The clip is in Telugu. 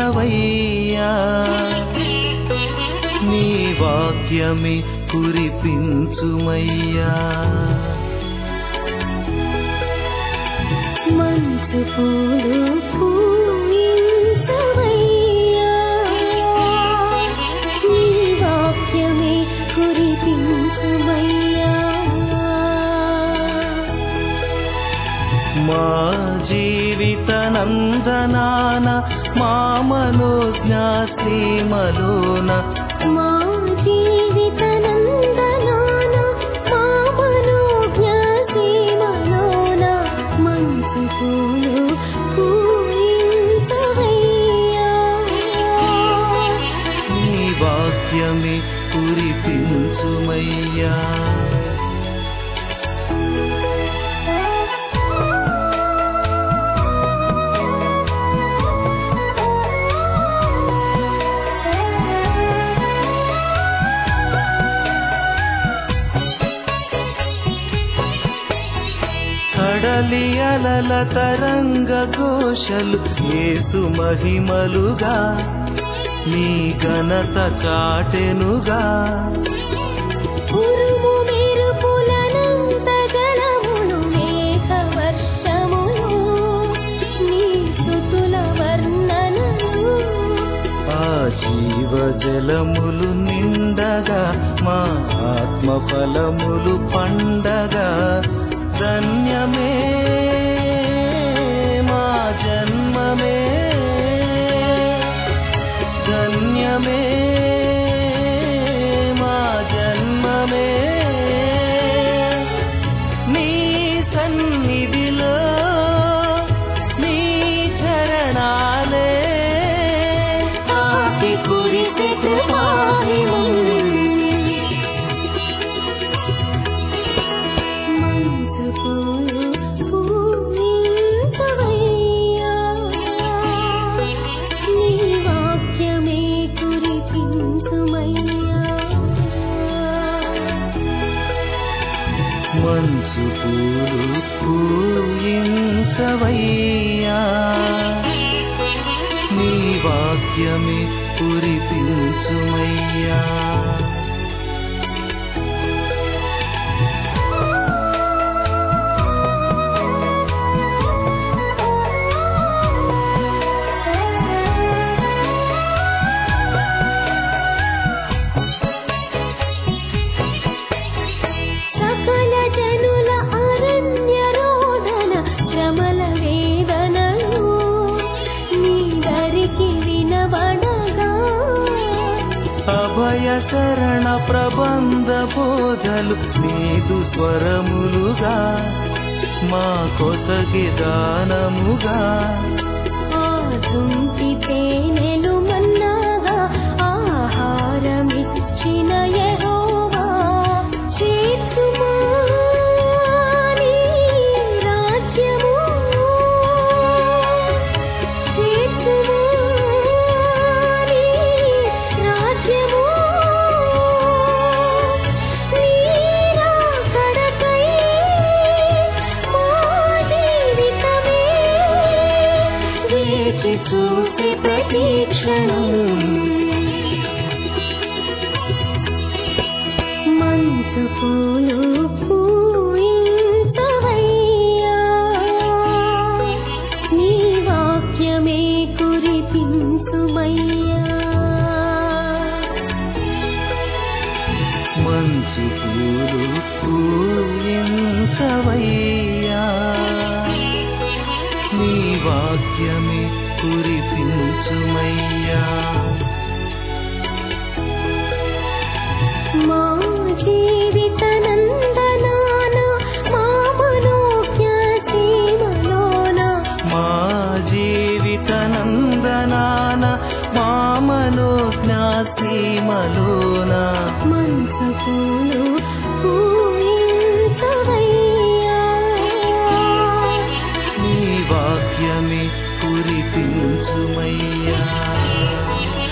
కురిపించవయ్యా నీ వాక్యమే కురిపించుమయ్యా మంచు పూలు పూయించవయ్యా నీ వాక్యమే కురిపించవయ్యా మా జీవిత నందనాన మా మనోజ్ఞాసీమలోన మా జీవిత నందనాన మా మనోజ్ఞాసీమలోన మంచు పూలు పూయించవయ్యా నీ వాక్యమే కురిపించుమయ్యా కడలి అలల తరంగ ఘోషలు యేసు మహిమలుగా నీ ఘనత చాటెనుగా ఉరుము మెరుపులనంత జలములు మేఘ వర్షములు నీ స్తుతుల వర్ణనలు ఆ జీవ జలములు నిండగా మా ఆత్మ ఫలములు పండగా ధన్యమే మా జన్మమే ధన్యమే మా జన్మమే నీ సన్నిధిలో నీ చరణాలే ఆపి కురిసె కృపాహిమము. మంచు పూలు పూయించవయ్యా. నీ వాక్యమే కురిపించుమయ్యా. మంచు పూలు పూయించవయ్యా నీ వాక్యమే కురిపించుమయ్యా సకల జనుల అరణ్య రోదన శ్రమల వేదనలు నీ దరికి వినబడగా అభయ శరణ ప్రబంధ బోధలు నీదు స్వరములుగా మా కొసగి దానముగా ఆదుంటి తేనెలు మన్నాగా ఆహారమిచ్చిన యెహోవా చేతుమా నీ రాజ్యము చేతుమా నీ రాజ్యము నీ రాకడకై మా జీవితమే వేచి చూసి ప్రతీక్షణం మంచు పూలు పూయించవయ్యా నీ వాక్యమే కురిపించుమయ్యా మంచు పూలు పూయించవయ్యా నీ వాక్యమే కురిపించుమయ్యా మా జీవిత నందనాన మా మనోజ్ఞాసీమలోన మా జీవిత నందనాన మా మనోజ్ఞాసీమలోన మంచు పూలు పూయించవయ్యా నీ వాక్యమే కురిపించుమయ్యా